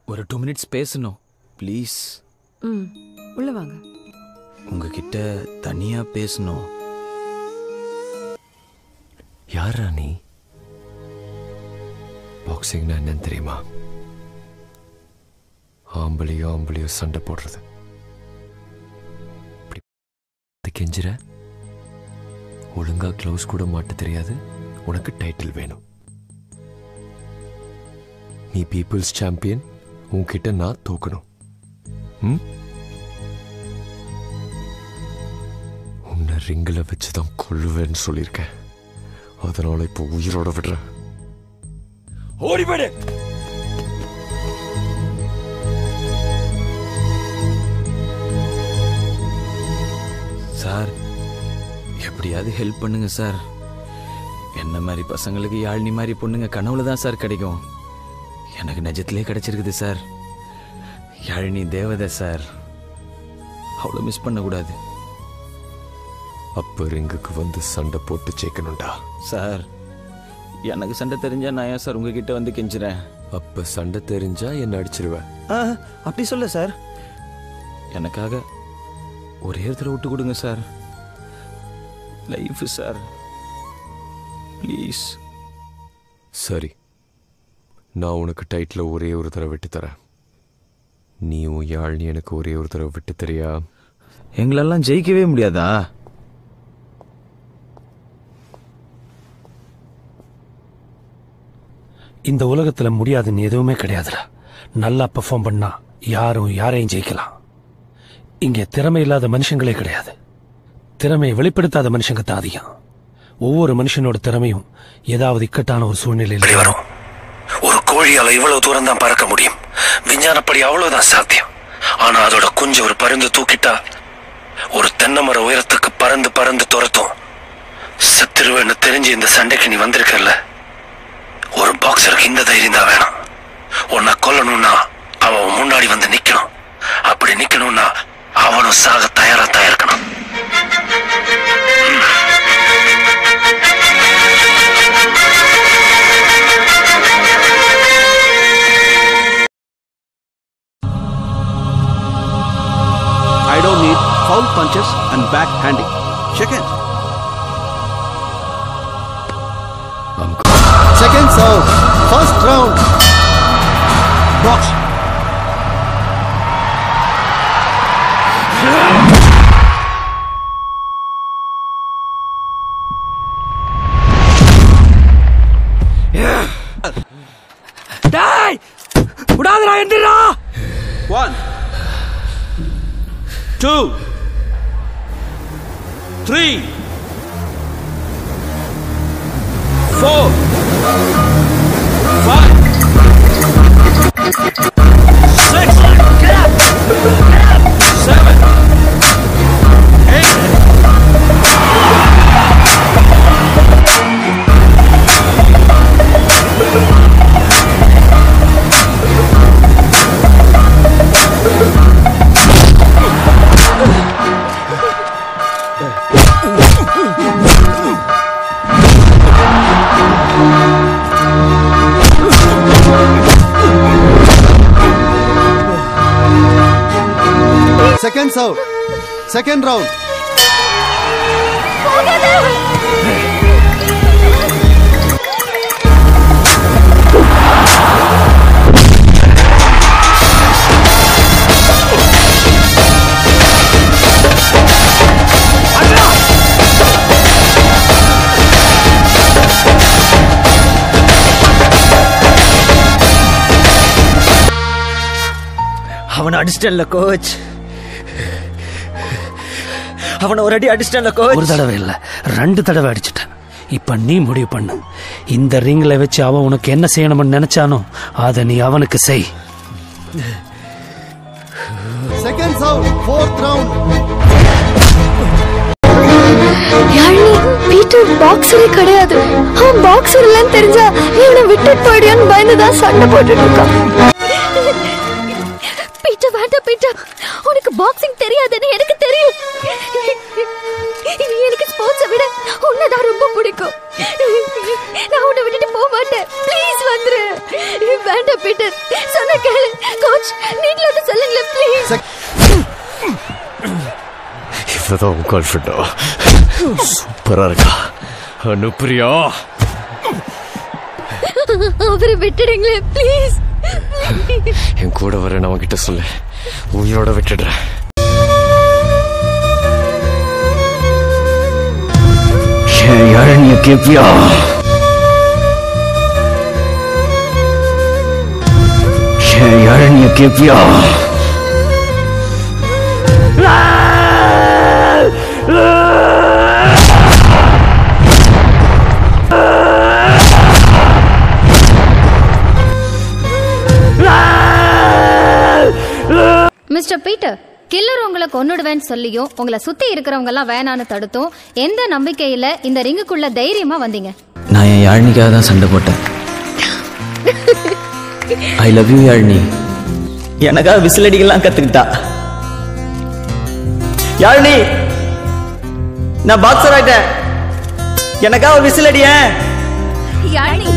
ஒரு two minutes பேசணும் please ம் உள்ள வாங்க உங்ககிட்ட தனியா பேசணும் யாரா நீ பாக்ஸிங்னா என்னன்னு தெரியுமா ஆம்பளையோ ஆம்பளையோ சண்டை போடுறது இப்படி இது கெஞ்சுற ஒழுங்கா க்ளவுஸ் கூட மாட்ட தெரியாது உனக்கு டைட்டில் வேணும் நீ பீப்புள்ஸ் சாம்பியன் உன்கிட்ட நான் தோக்கணும் ம்? உன்னை ரிங்கில் வச்சு தான் கொள்ளுவேன்னு சொல்லியிருக்கேன் அதனால இப்போ உயிரோட விடுறேன் ஓடி போயிடு சார் எப்படியாவது ஹெல்ப் பண்ணுங்க சார் என்ன மாதிரி பசங்களுக்கு யாழ்னி மாதிரி பொண்ணுங்க கனவுல தான் சார் கிடைக்கும் எனக்கு நிஜத்திலே கிடைச்சிருக்குது சார் யாழினி தேவதை சார் அவ்வளோ மிஸ் பண்ணக்கூடாது அப்ப ரிங்குக்கு வந்து சண்டை போட்டு ஜெயிக்கணும்டா சார் எனக்கு சண்டை தெரிஞ்சா நான் ஏன் சார் உங்ககிட்ட வந்து கெஞ்சுறேன் அப்ப சண்டை தெரிஞ்சா என்ன அடிச்சிருவேன் அப்படி சொல்ல சார் எனக்காக ஒரே இடத்துல விட்டு கொடுங்க சார் லைஃப் சார் ப்ளீஸ் சரி நான் உனக்கு டைட்டில் ஒரே ஒரு தடவை விட்டு தரேன் நீ உன் யாழ்னி எனக்கு ஒரே ஒரு தடவை விட்டு தரியா எங்களெல்லாம் ஜெயிக்கவே முடியாதா இந்த உலகத்துல முடியாதுன்னு எதுவுமே கிடையாதுடா நல்லா பெர்ஃபார்ம் பண்ணா யாரும் யாரையும் ஜெயிக்கலாம் இங்க திறமை இல்லாத மனுஷங்களே கிடையாது திறமையை வெளிப்படுத்தாத மனுஷங்க தான் அதிகம் ஒவ்வொரு மனுஷனோட திறமையும் ஏதாவது இக்கட்டான ஒரு சூழ்நிலையில் வரும் ஒரு கோழியால இவ்வளவு தூரம் தான் பறக்க முடியும் விஞ்ஞானப்படி அவ்வளவுதான் சாத்தியம் ஆனா அதோட குஞ்சு ஒரு பருந்து தூக்கிட்டா ஒரு தென்னை மர உயரத்துக்கு பறந்து பறந்து துரத்தும் செத்துருவேன்னு தெரிஞ்சு இந்த சண்டைக்கு நீ வந்திருக்கல ஒரு பாக்ஸருக்கு இந்த தைரியம் தான் வேணும் உன்னை கொல்லணும்னா அவன் முன்னாடி வந்து நிக்கணும் அப்படி நிக்கணும்னா அவனும் சாக தயாரா தான் இருக்கணும் I don't need foul punches and backhanding. Shake hands. Seconds out. First round. Box. டேய் விடாதடா என்றா One. Two. Three. Four. Five. Six. Seven. Eight. Seconds out. Second round. அவனை அடிச்சிட்டல கோச் அவனை ஒரு அடி அடிச்சிட்டல கோச் ஒரு தடவை இல்ல ரெண்டு தடவை அடிச்சிட்டேன் இப்ப நீ முடிவு பண்ணு இந்த ரிங்ல வச்சு அவன் உனக்கு என்ன செய்யணும்னு நினைச்சானோ அதை நீ அவனுக்கு செய் Seconds out. Fourth round. Yazhini Peter பாக்ஸரே கிடையாது அவன் பாக்ஸர் இல்லைன்னு தெரிஞ்சா நீ அவனை விட்டுட்டு போயிடுயான்னு பயந்துதான் சண்டை போட்டுட்டு இருக்கான் பீட்டர் வேண்டாம் பீட்டர் உனக்கு பாக்ஸிங் தெரியாதுன்னு எனக்கு தெரியும் எனக்கு ஸ்போர்ட்ஸை விட உன்னதான் ரொம்ப பிடிக்கும் நான் உன்னை விட்டுட்டு போக மாட்டேன் ப்ளீஸ் வந்துரு வேண்டாம் பீட்டர் சொன்ன சொல்ற கேளு கோச் நீங்களாவது சொல்லுங்களேன் ப்ளீஸ் இவ்வளோதான் உன் கான்ஃபிடண்டா சூப்பராக இருக்கா அனுப்புறியா அவரை விட்டுடுங்களேன் ப்ளீஸ் என் கூட வரேன் அவன்கிட்ட சொல்லு உயிரோட விட்டுடுறேன் என் யாழினிய கேப்பியா என் யாழினிய கேப்பியா மிஸ்டர் பீட்டர் கில்லர் உங்களை கொன்னுடுவேன்னு சொல்லியும் உங்களை சுத்தி இருக்கிறவங்க எல்லாம் வேணான்னு தடுத்தும் எந்த நம்பிக்கையில இந்த ரிங்குக்குள்ள தைரியமா வந்தீங்க நான் என் யாழினிக்காக தான் சண்டை போட்டேன் ஐ லவ் யூ யாழினி எனக்காக விசில் அடிக்கலாம் கத்துக்கிட்டா யாழினி நான் பாக்ஸர் ஆயிட்டேன் எனக்காக விசில் அடியேன் யாழினி